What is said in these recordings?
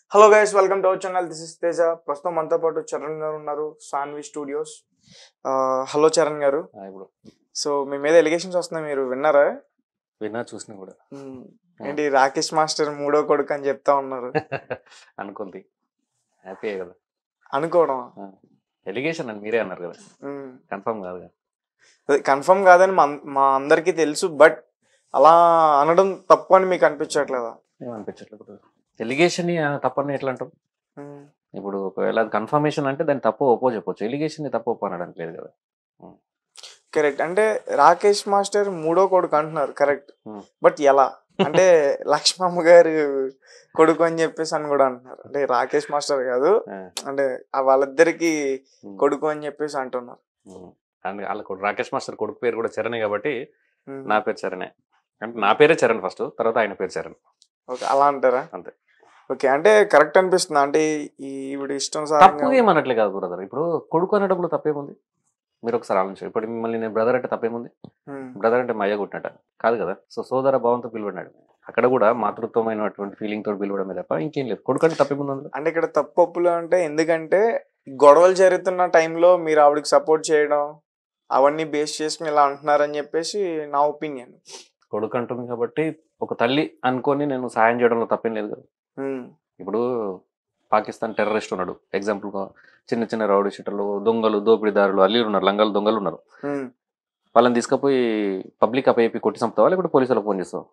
Hello guys welcome to our channel this is Teja ప్రస్తుతం మనతో పాటు చరణ్ గారు ఉన్నారు సాన్వి స్టూడియోస్ హలో చరణ్ గారు ఆ, ఇప్పుడు సో మీ మీద ఎలిగేషన్స్ వస్తున్నాయి మీరు విన్నారా విన్నా చూసినా కూడా మ్మ్. ఏంటి రాకేష్ మాస్టర్ మూడో కొడుకు అని చెప్తా ఉన్నారు అనుకుంది హ్యాపీ కదా అనుకోవడం ఎలిగేషన్ అని మీరే అన్నారు కదా కన్ఫర్మ్ కాదు కదా కన్ఫర్మ్ కాదని మా మా అందరికీ తెలుసు బట్ అలా అనడం తప్పు అని మీకు అనిపించట్లేదా ఏమనిపించట్లేదు ఎలిగేషన్ తప్పని ఎట్లా అంటాం మ్మ్. ఇప్పుడు ఒకవేళ అది కన్ఫర్మేషన్ అంటే దాన్ని తప్పు ఒప్పో చెప్పొచ్చు ఎలిగేషన్ తప్పు ఒప్పో అనడానికి లేదు కదా కరెక్ట్ అంటే రాకేష్ మాస్టర్ మూడో కొడుకు అంటున్నారు కరెక్ట్ Hmm. బట్ ఎలా అంటే లక్ష్మమ్మ గారు కొడుకు అని చెప్పేసి అని కూడా అంటున్నారు అంటే రాకేష్ మాస్టర్ కాదు ఆ, అంటే ఆ వాళ్ళిద్దరికి ఉమ్, కొడుకు అని చెప్పేసి అంటున్నారు ఉమ్. అండ్ వాళ్ళ కొడుకు రాకేష్ మాస్టర్ కొడుకు పేరు కూడా చరణే కాబట్టి Hmm. నా పేరు చరణే అంటే నా పేరే చరణ్ ఫస్ట్ తర్వాత ఆయన పేరు చరణ్ ఓకే అలా అంటారా అంతే. ఓకే అంటే కరెక్ట్ అనిపిస్తుంది అంటే ఈ ఈవిడ ఇష్టం తప్పు సారంగా ఏమన్నట్లే కాదు బ్రదర్ ఇప్పుడు కొడుకు అనేటప్పుడు తప్పేముంది మీరు ఒకసారి ఆలోచించండి ఇప్పుడు మిమ్మల్ని నేను బ్రదర్ అంటే తప్పేముంది Hmm. బ్రదర్ అంటే మా అయ్య కొట్టినట్ట కాదు కదా సో సోదర భావంతో పిలువడినాడు అక్కడ కూడా మాతృత్వమైనటువంటి ఫీలింగ్ తోటి పిలవడమే తప్ప ఇంకేం లేదు కొడుకు అంటే తప్పేముంది అందులో అంటే ఇక్కడ తప్పు ఒప్పులు అంటే ఎందుకంటే గొడవలు జరుగుతున్న టైంలో మీరు ఆవిడకి సపోర్ట్ చేయడం అవన్నీ బేస్ చేసుకుని ఇలా అంటున్నారని చెప్పేసి నా ఒపీనియన్ కొడుకు అంటుంది కాబట్టి ఒక తల్లి అనుకొని నేను సహాయం చేయడంలో తప్పేం లేదు కదా ఇప్పుడు పాకిస్తాన్ టెర్రరిస్ట్ ఉన్నాడు ఎగ్జాంపుల్ చిన్న చిన్న రౌడీ షీటర్లు దొంగలు దోపిడీదారులు అల్లీలు ఉన్నారు లంగాలు దొంగలు ఉన్నారు వాళ్ళని తీసుకుపోయి పబ్లిక్ అప్పయ్యి కొట్టి చంపుతావా లేకపోతే పోలీసులకు ఫోన్ చేస్తావు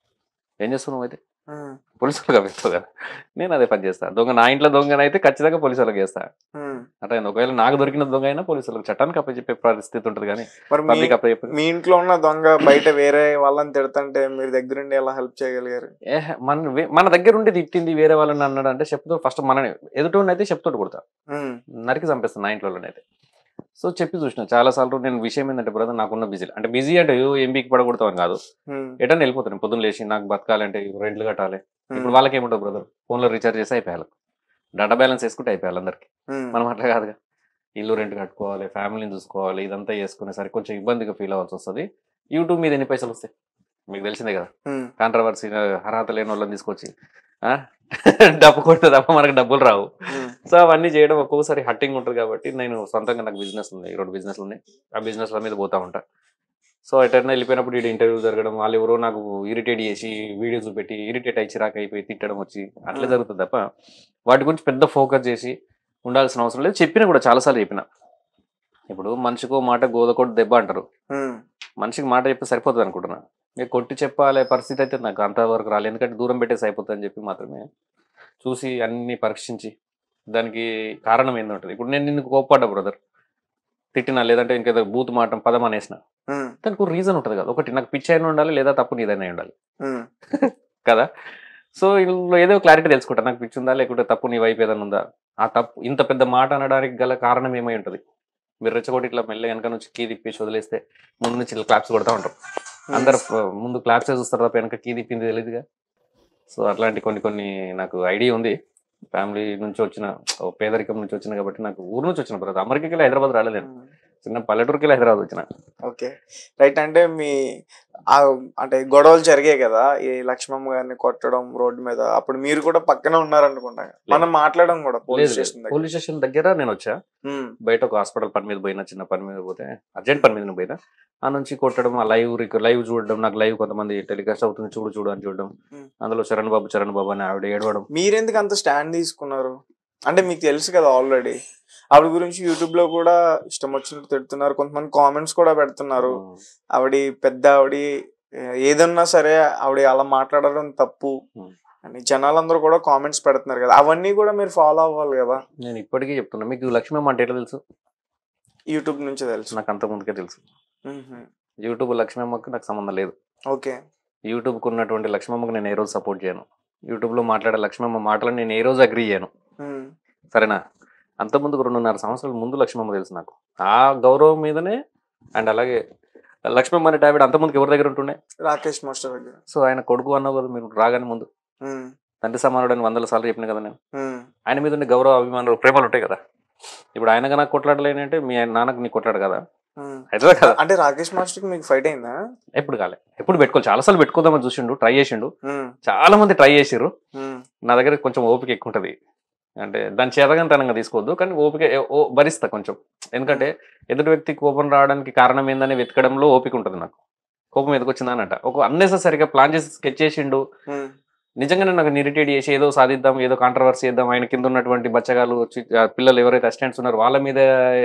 ఏం చేస్తున్నావు అయితే పోలీసులకు అప్పేస్తావు కదా నేను అదే పని చేస్తాను దొంగ నా ఇంట్లో దొంగనైతే ఖచ్చితంగా పోలీసులకు చేస్తా అంటే ఒకవేళ నాకు దొరికిన దొంగ అయినా పోలీసులకు చట్టానికి అప్పచెప్పే పరిస్థితి ఉంటుంది కానీ మరి మీ పబ్లిక్ అప్పచెప్పి మీ ఇంట్లో ఉన్న దొంగ బయట వేరే వాళ్ళని తిడుతుంటే మీరు దగ్గరుండి ఎలా హెల్ప్ చేయగలిగారు ఏ మన వే- మన దగ్గర ఉండి తిట్టింది వేరే వాళ్ళని అన్నాడు అంటే చెప్తూ ఫస్ట్ మనని ఎదుటి అయితే చెప్తోటి కొడతా ఉమ్, నరికి చంపేస్తాను నా ఇంట్లో అయితే సో చెప్పి చూసిన చాలా సార్లు నేను విషయం ఏంటంటే బ్రదర్ నాకున్న బిజీ అంటే బిజీ అంటే ఏం బీకి పడగొడతామని కాదు ఉమ్, ఎటన్నా వెళ్ళిపోతాను పొద్దున్న లేచి నాకు బతకాలంటే రెంట్లు కట్టాలి ఇప్పుడు ఉమ్, వాళ్ళకి ఏముంటుంది బ్రదర్ ఫోన్లో రీఛార్జ్ చేసి అయిపోయాలి డేటా బ్యాలెన్స్ వేసుకుంటే అయిపోయాలి అందరికి ఉమ్, మనం అట్లా కాదుగా ఇల్లు రెంట్ కట్టుకోవాలి ఫ్యామిలీని చూసుకోవాలి ఇదంతా చేసుకునేసరికి కొంచెం ఇబ్బందిగా ఫీల్ అవ్వాల్సి వస్తుంది యూట్యూబ్ మీద ఎన్ని పైసలు వస్తాయి మీకు తెలిసిందే కదా ఉమ్, కాంట్రవర్సీ అర్హత లేని వాళ్ళని తీసుకొచ్చి ఆ? డబ్బు కొడితే తప్ప మనకు డబ్బులు రావు ఉమ్, సో అవన్నీ చేయడం ఒక్కొక్కసారి హట్టింగ్ ఉంటుంది కాబట్టి నేను సొంతంగా నాకు బిజినెస్ ఉంది ఈ రెండు బిజినెస్లు ఉన్నాయి ఆ బిజినెస్ల మీద పోతా ఉంటా సో ఎటైనా వెళ్ళిపోయినప్పుడు ఈ ఇంటర్వ్యూ జరగడం వాళ్ళు ఎవరో నాకు ఇరిటేట్ చేసి వీడియోస్ పెట్టి ఇరిటేట్ అయి చిరాకు అయిపోయి తిట్టడం వచ్చి అట్లా Hmm. జరుగుతుంది తప్ప వాటి గురించి పెద్ద ఫోకస్ చేసి ఉండాల్సిన అవసరం లేదు చెప్పినా కూడా చాలాసార్లు చెప్పిన ఇప్పుడు మనిషికో మాట గోదకోటి దెబ్బ అంటారు ఉమ్, మనిషికి మాట చెప్తే సరిపోతుంది అనుకుంటున్నా ఇక కొట్టి చెప్పాలే పరిస్థితి అయితే నాకు అంతవరకు రాలేదు ఎందుకంటే దూరం పెట్టేసి అయిపోతుంది అని చెప్పి మాత్రమే చూసి అన్ని పరీక్షించి దానికి కారణం ఏందంటుంది ఇప్పుడు నేను నిన్ను కోప్పడ్డా బ్రదర్ తిట్టినా లేదంటే ఇంకేదో బూత్ మాట పదం అనేసిన ఉమ్, దానికి రీజన్ ఉంటుంది కదా ఒకటి నాకు పిచ్చి అయినా ఉండాలి లేదా తప్పు నీదైనా అయి ఉండాలి ఉమ్, కదా సో ఇందులో ఏదో క్లారిటీ తెలుసుకుంటా నాకు పిచ్చి ఉందా లేకుంటే తప్పు నీ వైపు ఏదైనా ఉందా ఆ తప్పు ఇంత పెద్ద మాట అనడానికి గల కారణం ఏమై ఉంటుంది మీరు రెచ్చగొట్టి ఇట్లా మెల్ల వెనక నుంచి కీ తిప్పేసి వదిలేస్తే ముందు నుంచి ఇట్లా క్లాప్స్ కొడతా ఉంటారు అందరు ప- ముందు క్లాప్స్ చూస్తారు తప్ప వెనక కీ తిప్పింది తెలియదుగా సో అట్లాంటి కొన్ని కొన్ని నాకు ఐడియా ఉంది ఫ్యామిలీ నుంచి వచ్చిన ఓ పేదరికం నుంచి వచ్చిన కాబట్టి నాకు ఊరు నుంచి వచ్చిన బ్రదర్ అమెరికాకి వెళ్ళి హైదరాబాద్ రాలేదు ఉమ్. చిన్న పల్లెటూరుకి వెళ్ళి హైదరాబాద్ వచ్చిన ఓకే రైట్ అంటే మీ ఆ అంటే గొడవలు జరిగాయి కదా ఈ లక్ష్మమ్మ గారిని కొట్టడం రోడ్డు మీద అప్పుడు మీరు కూడా పక్కనే ఉన్నారనుకుంటా మనం మాట్లాడడం కూడా పోలీస్ స్టేషన్ దగ్గర పోలీస్ స్టేషన్ దగ్గర నేను వచ్చా ఉమ్, బయట ఒక హాస్పిటల్ పని మీద పోయినా చిన్న పని మీద పోతే అర్జెంట్ పని మీద పోయినా ఆ నుంచి కొట్టడం ఆ లైవ్ లైవ్ చూడడం నాకు లైవ్ కొంతమంది టెలికాస్ట్ అవుతుంది చూడు చూడు అని చూడడం Hmm. అందులో చరణ్ బాబు చరణ్ బాబు అని ఆవిడ ఏడవడం మీరెందుకు అంత స్టాండ్ తీసుకున్నారు అంటే మీకు తెలుసు కదా ఆల్రెడీ ఆవిడ గురించి యూట్యూబ్ లో కూడా ఇష్టం వచ్చినట్టు తిడుతున్నారు కొంతమంది కామెంట్స్ కూడా పెడుతున్నారు ఆవిడ పెద్ద ఆవిడ ఏదన్నా సరే ఆవిడ అలా మాట్లాడడం తప్పు Hmm. అని జనాలందరూ కూడా కామెంట్స్ పెడుతున్నారు కదా అవన్నీ కూడా మీరు ఫాలో అవ్వాలి కదా నేను ఇప్పటికీ చెప్తున్నా మీకు లక్ష్మమ్మ అంటే ఎట్లా తెలుసు యూట్యూబ్ నుంచి తెలుసు నాకు అంత ముందుకే తెలుసు మ్మ్. యూట్యూబ్ లక్ష్మమ్మకి నాకు సంబంధం లేదు ఓకే యూట్యూబ్కి ఉన్నటువంటి లక్ష్మమ్మకి నేను ఏ రోజు సపోర్ట్ చేయను యూట్యూబ్లో మాట్లాడే లక్ష్మమ్మ మాటలను నేను ఏ రోజు అగ్రి చేయను మ్మ్. సరేనా అంత ముందుకు రెండున్నర సంవత్సరాల ముందు లక్ష్మమ్మ తెలుసు నాకు ఆ గౌరవం మీదనే అండ్ అలాగే లక్ష్మమ్మ అనే టాబిడ్ అంత ముందుకు ఎవరి దగ్గర ఉంటుండే రాకేష్ మాస్టర్ దగ్గర సో ఆయన కొడుకు అన్న కదా మీరు రాగానే ముందు మ్మ్. తండ్రి సమానుడు అని వందల సార్లు చెప్పిన కదా నేను మ్మ్. ఆయన మీద ఉండే గౌరవ అభిమానులు ప్రేమలు ఉంటాయి కదా ఇప్పుడు ఆయనగా నాకు కొట్లాడలేని అంటే మీ ఆయన నాన్నకు నీకు కొట్లాడు కదా ఉమ్. అవుతుందా కదా అంటే రాకేష్ మాస్టర్ కి మీకు ఫైట్ అయిందా ఎప్పుడు కాలే ఎప్పుడు పెట్టుకోవాలి చాలా సార్లు పెట్టుకోదామని చూసిండు ట్రై చేసిండు ఉమ్, చాలా మంది ట్రై చేసిర్రు ఉమ్, నా దగ్గర కొంచెం ఓపిక ఎక్కువ ఉంటుంది అంటే దాని చేతగంతనంగా తీసుకోవద్దు కానీ ఓపిక ఏ- ఓ భరిస్తా కొంచెం ఎందుకంటే ఎదుటి వ్యక్తి కోపం రావడానికి కారణం ఏందని వెతకడంలో ఓపిక ఉంటుంది నాకు కోపం ఎందుకు వచ్చిందనట ఒక అన్నెసెసరీగా ప్లాన్ చేసి స్కెచ్ చేసిండు ఉమ్, నిజంగానే నాకు ఇరిటేట్ చేసి ఏదో సాధిద్దాం ఏదో కాంట్రవర్సీ చేద్దాం ఆయన కింద ఉన్నటువంటి బచ్చగాలు వచ్చి ఆ పిల్లలు ఎవరైతే అసిస్టెంట్స్ ఉన్నారో వాళ్ళ మీద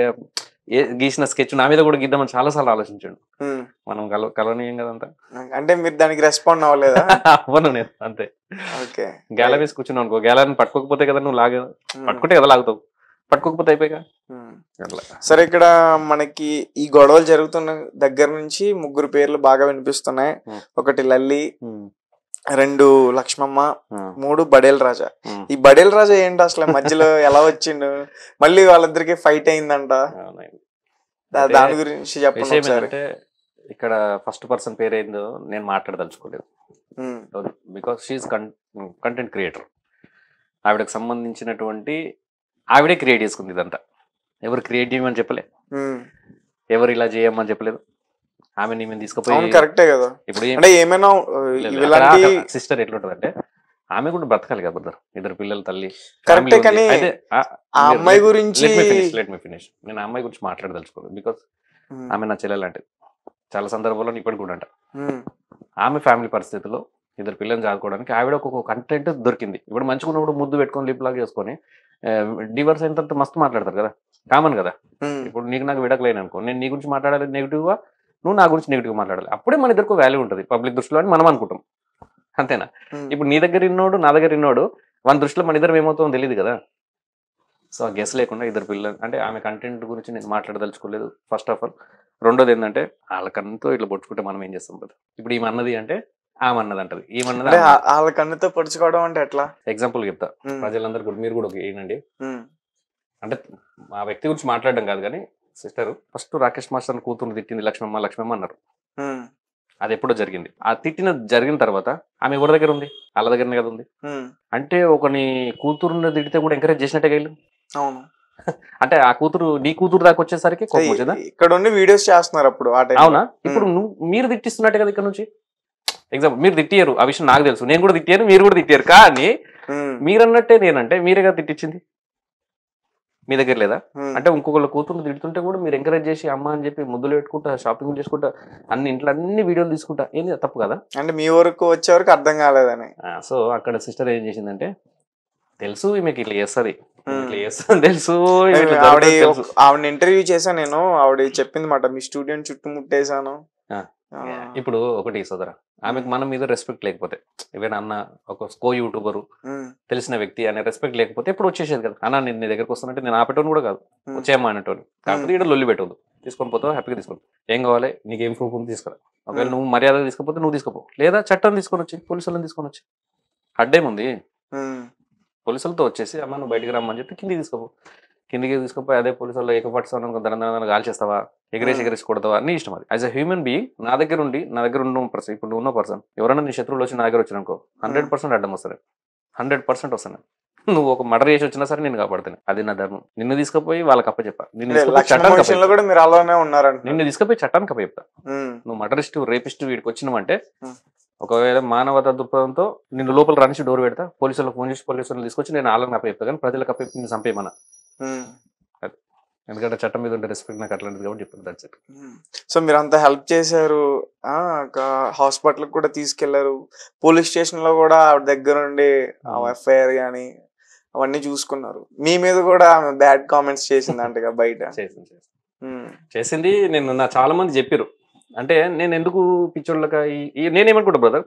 ఏ గీసిన స్కెచ్ నా మీద కూడా గీద్దామని చాలా సార్లు ఆలోచించాడు ఉమ్. మనం కల కలనీయం కదంతా అంటే మీరు దానికి రెస్పాండ్ అవ్వలేదా అవ్వను నేను అంతే ఓకే గ్యాల వేసి కూర్చున్నావు అనుకో గ్యాలని పట్టుకోకపోతే కదా నువ్వు లాగే పట్టుకుంటే కదా లాగుతావు పట్టుకోకపోతే అయిపోయిగా ఉమ్. అట్లా సరే ఇక్కడ మనకి ఈ గొడవలు జరుగుతున్న దగ్గర నుంచి ముగ్గురు పేర్లు బాగా వినిపిస్తున్నాయి Hmm. ఒకటి లల్లి ఉమ్, రెండు లక్ష్మమ్మ ఉమ్, మూడు బడేల్ రాజా ఉమ్. ఈ బడేల్ రాజా ఏంటి అసలు మధ్యలో ఎలా వచ్చిండు మళ్ళీ వాళ్ళిద్దరికి ఫైట్ అయిందంట అవునండి. దా- అంటే దాని గురించి చెప్పండి విషయం ఒకసారి ఏంటంటే ఇక్కడ ఫస్ట్ పర్సన్ పేరు ఏందో నేను మాట్లాడదలుచుకోలేదు um, because she content creator ఆవిడకి సంబంధించినటువంటి ఆవిడే క్రియేట్ చేసుకుంది ఇదంతా ఎవరు క్రియేట్ చేయమని చెప్పలే ఉమ్. ఎవరు ఇలా చేయమని చెప్పలేదు ఆమె నీ మీద అవును తీసుకుపోయి కరెక్టే కదా ఇప్పుడు ఏం- అంటే ఏమైనా ఆ, లేదు, ఇలాంటి అక్కడ సిస్టర్ ఎట్లుంటది అంటే ఆమె కూడా బ్రతకాలి కదా బ్రదర్ ఇద్దరు పిల్లల తల్లి కరెక్టే family ఉంది. కానీ అయితే ఆ అమ్మాయి గురించి let me finish let me finish నేను ఆ అమ్మాయి గురించి మాట్లాడదలుచుకోలేదు బికాస్ ఉమ్, ఆమె నా చెల్లెలు లాంటిది చాలా సందర్భాల్లో ఇప్పటికి కూడా అంట ఉమ్, ఆమె ఫ్యామిలీ పరిస్థితుల్లో ఇద్దరు పిల్లల్ని చదువుకోవడానికి ఆవిడ ఒక కంటెంట్ దొరికింది ఇప్పుడు మంచిగా ఉన్నప్పుడు ముద్దు పెట్టుకొని లిప్ లాగా చేసుకొని డివర్స్ అయిన తర్వాత మస్తు మాట్లాడతారు కదా కామన్ కదా ఉమ్, ఇప్పుడు నీకు నాకు విడకలేను అనుకో నేను నీ గురించి మాట్లాడాలి నెగిటివ్గా నువ్వు నా గురించి నెగిటివ్గా మాట్లాడాలి అప్పుడే మన ఇద్దరికి వాల్యూ ఉంటుంది పబ్లిక్ దృష్టిలో అని మనం అనుకుంటాం అంతేనా ఉమ్. ఇప్పుడు నీ దగ్గర ఇన్నోడు నా దగ్గర ఇన్నోడు మన దృష్టిలో మన ఇద్దరు ఏమవుతుందో తెలియదు కదా సో ఆ గెస్ లేకుండా ఇద్దరు పిల్లలు అంటే ఆమె కంటెంట్ గురించి నేను మాట్లాడదలుచుకోలేదు ఫస్ట్ ఆఫ్ ఆల్ రెండోది ఏంటంటే వాళ్ళకంతా ఇట్లా పొడుచుకుంటే మనం ఏం చేస్తాం కదా ఇప్పుడు ఈమె అన్నది అంటే ఆమె అన్నది అంటది ఈమన్నది అంటే ఆ- వాళ్ళ కన్నుతో పొడుచుకోవడం అంటే ఎట్లా ఎగ్జాంపుల్ చెప్తా ఉమ్, ప్రజలందరూ కూడా మీరు కూడా ఒక ఏంటండి ఉమ్, అంటే ఆ వ్యక్తి గురించి మాట్లాడడం కాదు కానీ సిస్టర్ ఫస్ట్ రాకేష్ మాస్టర్ కూతురు తిట్టింది లక్ష్మమ్మ లక్ష్మమ్మ అన్నారు ఉమ్, అది ఎప్పుడో జరిగింది ఆ తిట్టిన జరిగిన తర్వాత ఆమె ఎవరి దగ్గర ఉంది వాళ్ళ దగ్గరనే కదా ఉంది ఉమ్, అంటే ఒకని కూతురుని తిడితే కూడా ఎంకరేజ్ చేసినట్టే వీళ్ళు అవును అంటే ఆ కూతురు నీ కూతురు దాకా వచ్చేసరికి కోపం వచ్చిందా ఇక్కడ ఉండి వీడియోస్ చేస్తున్నారు అప్పుడు ఆ టైం అవునా ఇప్పుడు నువ్వు మీరు తిట్టిస్తున్నట్టే కదా ఇక్కడ నుంచి ఎగ్జాంపుల్ మీరు తిట్టారు ఆ విషయం నాకు తెలుసు నేను కూడా తిట్టాను మీరు కూడా తిట్టారు కానీ మీరన్నట్టే నేనంటే మీరే కదా తిట్టించింది మీ దగ్గర లేదా అంటే ఇంకొకళ్ళ కూతురు తిడుతుంటే కూడా మీరు ఎంకరేజ్ చేసి అమ్మ అని చెప్పి ముద్దులు పెట్టుకుంటా షాపింగ్ చేసుకుంటా అన్ని ఇంట్లో అన్ని వీడియోలు తీసుకుంటా ఏంది అది తప్పు కదా అంటే మీ వరకు వచ్చే వరకు అర్థం కాలేదని సో అక్కడ సిస్టర్ ఏం చేసిందంటే తెలుసు ఈమెకి ఇట్లా చేస్తుంది Hmm. ఇట్లా చేస్తుంది తెలుసు ఈమె ఇట్లా ఆవిడ జరుగుతుంది తెలుసు. ఆవిడ ఇంటర్వ్యూ చేశాను నేను ఆవిడ చెప్పింది మాట మీ స్టూడెంట్ చుట్టుముట్టేశాను ఆ. ఆ, ఇప్పుడు ఒకటి సోదర ఆమెకు మన మీద రెస్పెక్ట్ లేకపోతే ఈవెన్ అన్న ఒక స్కో యూట్యూబర్ ఉమ్, తెలిసిన వ్యక్తి అనే రెస్పెక్ట్ లేకపోతే ఇప్పుడు వచ్చేసేది కదా అన్న నేను నీ దగ్గరకు వస్తానంటే నేను ఆపేటోని కూడా కాదు ఉమ్, వచ్చేయమ్మా అనేటోని కాకపోతే ఇక్కడ లొల్లి పెట్టవద్దు తీసుకొని పోతావు హ్యాపీగా తీసుకో ఏం కావాలి నీకు ఏం ప్రూఫ్ ఉంది తీసుకురా ఒకవేళ Hmm. నువ్వు మర్యాద తీసుకపోతే నువ్వు తీసుకోపో లేదా చట్టం తీసుకొని వచ్చి పోలీసులను తీసుకొని వచ్చి అడ్డేముంది ఉమ్, పోలీసులతో వచ్చేసి అమ్మ నువ్వు బయటికి రమ్మని చెప్పి కిందికి తీసుకోపో కిందికి తీసుకుపోయి అదే పోలీసులు ఏకపట్టిస్తాను దరం దరం కాల్ చేస్తావా ఎగరేసి Hmm. ఎగరేసి కొడతావా నీ ఇష్టం అది యాజ్ అ హ్యూమన్ బీయింగ్ నా దగ్గర ఉండి నా దగ్గర ఉన్న పర్సన్ ఇప్పుడు నువ్వు ఉన్న పర్సన్ ఎవరైనా నీ శత్రువులు వచ్చి నా దగ్గర వచ్చినాకో హండ్రెడ్ పర్సెంట్ అడ్డం వస్తారు హండ్రెడ్ పర్సెంట్ వస్తాను నువ్వు ఒక మర్డర్ చేసి వచ్చినా సరే నేను కాపాడుతాను అది నా ధర్మం నిన్ను తీసుకుపోయి వాళ్ళకి అప్పచెప్పా నిన్ను అంటే తీసుకుపోయి లక్ష్మణ చట్టానికి విషయంలో అప్పచెప్పా. కూడా మీరు అలానే ఉన్నారంట నిన్ను తీసుకుపోయి చట్టానికి అప్పచెప్తా ఉమ్, నువ్వు మర్డరిస్ట్ రేపిస్ట్ వీడికి వచ్చినావంటే Hmm. ఒకవేళ మానవత దృక్పథంతో నిన్ను లోపల రానిచ్చి డోర్ పెడతా పోలీసులకు ఫోన్ చేసి పోలీసులను తీసుకొచ్చి నేను వాళ్ళని అప్పచెప్తా కానీ ప్రజలకు అప్పచెప్పి నేను చంపేయమన్నా ఉమ్, ఎందుకంటే చట్టం మీద ఉండే రెస్పెక్ట్ నాకు అట్లాంటిది కాబట్టి చెప్పాను దట్స్ ఇట్ ఉమ్. సో మీరు అంత హెల్ప్ చేశారు ఆ హాస్పిటల్ కూడా తీసుకెళ్లారు పోలీస్ స్టేషన్ లో కూడా ఆవిడ దగ్గర ఉండి ఎఫ్ఐఆర్ గానీ అవన్నీ చూసుకున్నారు మీ మీద కూడా ఆమె బ్యాడ్ కామెంట్స్ చేసిందంట బయట చేసింది చేసింది. ఉమ్, చేసింది నేను నా చాలా మంది చెప్పారు అంటే నేను ఎందుకు పిచ్చోళ్ళక నేనేమనుకుంటా బ్రదర్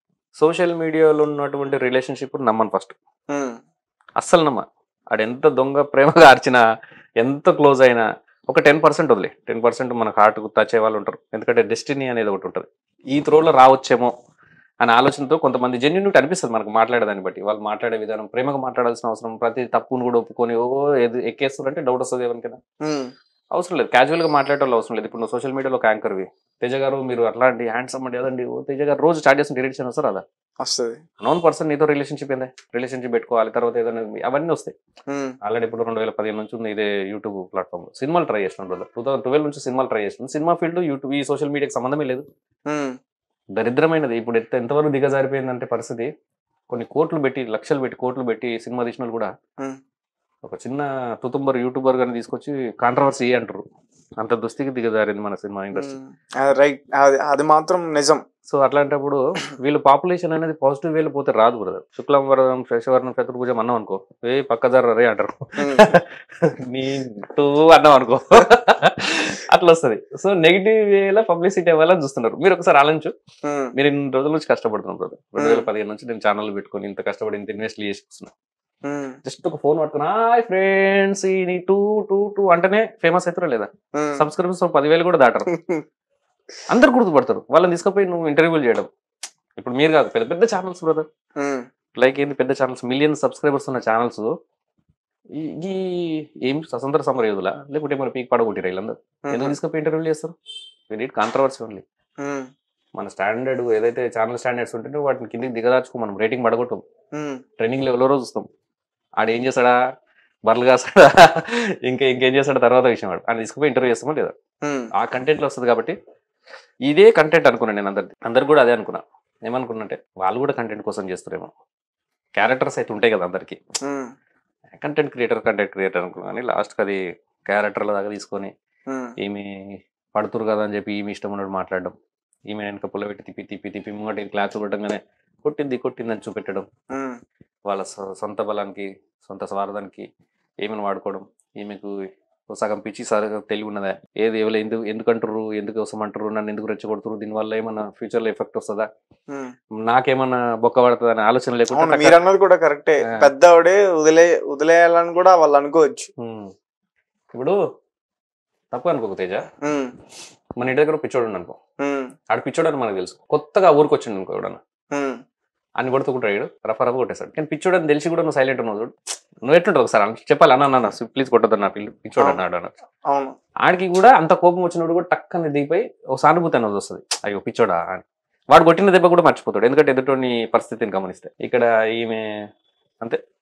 సోషల్ మీడియాలో ఉన్నటువంటి రిలేషన్షిప్ నమ్మను ఫస్ట్ ఉమ్, అస్సలు నమ్మ ఆడు ఎంత దొంగ ప్రేమగా ఆర్చినా ఎంత క్లోజ్ అయినా ఒక టెన్ పర్సెంట్ వదిలే టెన్ పర్సెంట్ మనకు హార్ట్కు టచ్ అయ్యే వాళ్ళు ఉంటారు ఎందుకంటే డెస్టినీ అనేది ఒకటి ఉంటుంది ఈ త్రోలో రావచ్చేమో అనే ఆలోచనతో కొంతమంది జెన్యున్ అనిపిస్తుంది మనకు మాట్లాడేదాన్ని బట్టి వాళ్ళు మాట్లాడే విధానం ప్రేమగా మాట్లాడాల్సిన అవసరం ప్రతి తప్పును కూడా ఒప్పుకొని ఓ ఏది ఎక్కేస్తారంటే డౌట్ వస్తుంది ఎవరికైనా ఉమ్, అవసరం లేదు క్యాజువల్ గా మాట్లాడే వాళ్ళు అవసరం లేదు ఇప్పుడు నువ్వు సోషల్ మీడియాలో ఒక యాంకర్వి తేజ గారు మీరు అట్లాంటి హ్యాండ్సమ్ అండి అదండి ఓ తేజ గారు రోజు స్టార్ట్ చేసిన డైరెక్షన్ వస్తారు అదా వస్తుంది నోన్ పర్సన్ నీతో రిలేషన్షిప్ ఏందే రిలేషన్షిప్ పెట్టుకోవాలి తర్వాత ఏదైనా అవన్నీ వస్తాయి ఆల్రెడీ ఇప్పుడు రెండు వేల పదిహేను నుంచి ఉంది ఇదే యూట్యూబ్ ప్లాట్ఫామ్ సినిమాలు ట్రై చేస్తున్నాను బ్రదర్ టూ థౌసండ్ ట్వెల్వ్ నుంచి సినిమాలు ట్రై చేస్తున్నాను సినిమా ఫీల్డ్ యూట్యూబ్ ఈ సోషల్ మీడియాకి సంబంధమే లేదు దరిద్రమైనది ఇప్పుడు ఎంత ఎంతవరకు దిగజారిపోయిందంటే పరిస్థితి కొన్ని కోట్లు పెట్టి లక్షలు పెట్టి కోట్లు పెట్టి సినిమా తీసిన వాళ్ళు కూడా Hmm. ఒక చిన్న తుతుంబర్ యూట్యూబర్ గాని తీసుకొచ్చి కాంట్రవర్సీ అంటారు అంత దుస్థితికి దిగజారింది మన సినిమా ఇండస్ట్రీ రైట్ అది అది మాత్రం నిజం సో అట్లాంటప్పుడు వీళ్ళు పాపులేషన్ అనేది పాజిటివ్ వేలో పోతే రాదు బ్రదర్ శుక్లం వరదం శశవర్ణం చతుర్భుజం అన్నాం అనుకో ఏ పక్క రే అంటారు Hmm. నీ టూ అన్నాం అనుకో అట్లా వస్తుంది సో నెగిటివ్ వేలో పబ్లిసిటీ అవ్వాలని చూస్తున్నారు మీరు ఒకసారి ఆలోచించు Hmm. మీరు ఇన్ని రోజుల నుంచి కష్టపడుతున్నాం బ్రదర్ రెండు వేల పదిహేను నుంచి నేను ఛానల్ పెట్టుకొని ఇంత కష్టపడి ఇంత ఇన్వెస్ట్ చేసుకున్నా Hmm. జస్ట్ ఒక ఫోన్ పట్టుకుని హాయ్ ఫ్రెండ్స్ ఈ టూ టూ టూ అంటేనే ఫేమస్ అవుతారో లేదా Hmm. సబ్స్క్రైబర్స్ పదివేలు కూడా దాటరు అందరు గుర్తుపడతారు వాళ్ళని తీసుకుపోయి నువ్వు ఇంటర్వ్యూలు చేయడం ఇప్పుడు మీరు కాదు పెద్ద పెద్ద ఛానల్స్ బ్రదర్ Hmm. లైక్ ఏంది పెద్ద ఛానల్స్ మిలియన్ సబ్స్క్రైబర్స్ ఉన్న ఛానల్స్ ఈ ఏం స్వతంత్ర సమర యోధుల లేకుంటే మరి పీక్ పడగొట్టిరు వీళ్ళందరూ ఎందుకు తీసుకుపోయి ఇంటర్వ్యూలు చేస్తారు నీట్ కాంట్రవర్సీ ఓన్లీ Hmm. మన స్టాండర్డ్ ఏదైతే ఛానల్ స్టాండర్డ్స్ ఉంటుందో వాటిని కిందికి దిగదార్చుకో మనం రేటింగ్ పడగొట్టాం Hmm. ట్రైనింగ్ లెవెల్ రోజు చూస్తాం ఆడు ఏం చేస్తాడా బర్రెలు కాస్తాడా ఇంకా ఇంకేం చేస్తాడా తర్వాత విషయం వాడు ఆయన తీసుకుపోయి ఇంటర్వ్యూ చేస్తామో లేదా Hmm. ఆ కంటెంట్ లో వస్తుంది కాబట్టి ఇదే కంటెంట్ అనుకున్నాను నేను అందరి అందరు కూడా అదే అనుకున్నా ఏమనుకున్నంటే వాళ్ళు కూడా కంటెంట్ కోసం చేస్తారేమో క్యారెక్టర్స్ అయితే ఉంటాయి కదా అందరికి Hmm. Content creator content creator అనుకున్నాను కానీ లాస్ట్కి అది క్యారెక్టర్ల దాకా తీసుకొని Hmm. ఈమె పడుతురు కదా అని చెప్పి ఈమె ఇష్టం ఉన్నట్టు మాట్లాడడం ఈమె వెనక పుల్ల పెట్టి తిప్పి తిప్పి తిప్పి ముంగటి క్లాస్ కొట్టంగానే కొట్టింది కొట్టిందని చూపెట్టడం Hmm. వాళ్ళ సొ- సొంత బలానికి సొంత స్వార్థానికి ఏమైనా వాడుకోవడం ఈమెకు ఓ సగం పిచ్చి సగం తెలివి ఉన్నదా ఏది ఎవరు ఎందుకు ఎందుకు అంటారు ఎందుకు కోసం అంటారు నన్ను ఎందుకు రెచ్చగొడుతురు దీనివల్ల ఏమన్నా ఫ్యూచర్ లో ఎఫెక్ట్ వస్తుందా Hmm. నాకేమన్నా బొక్క పడుతుంది అనే ఆలోచన అవును లేకుండా మీరు అన్నది కూడా కరెక్టే ఆ. పెద్దవాడే వదిలే వదిలేయాలని కూడా వాళ్ళు అనుకోవచ్చు ఉమ్. ఇప్పుడు తప్పు అనుకో తేజ Hmm. మన ఇంటి దగ్గర పిచ్చోడు ఉన్నాడు అనుకో Hmm. ఆడు పిచ్చోడు అని మనకు తెలుసు కొత్తగా ఊరికి వచ్చిండు అనుకో ఎవడన్నా Hmm. అని కొడుతుంటాడు రఫ రఫ కొట్టేస్తాడు కానీ పిచ్చోడు అని తెలిసి కూడా నువ్వు సైలెంట్ ఉన్నావు చూడు నువ్వు ఎట్లుంటావు ఒకసారి అన్న- చెప్పాలి అన్న అన్న ప్లీజ్ కొట్టద్దు నా పిల్లి పిచ్చోడు అన్నాడు అన్న అవును ఆడికి కూడా అంత కోపం వచ్చినప్పుడు కూడా టక్కన దిగిపోయి ఒక సానుభూతి అనేది వస్తుంది అయ్యో పిచ్చోడా అని వాడు కొట్టిన దెబ్బ కూడా మర్చిపోతాడు ఎందుకంటే ఎదుటోని పరిస్థితిని గమనిస్తే ఇక్కడ ఈమె అంతే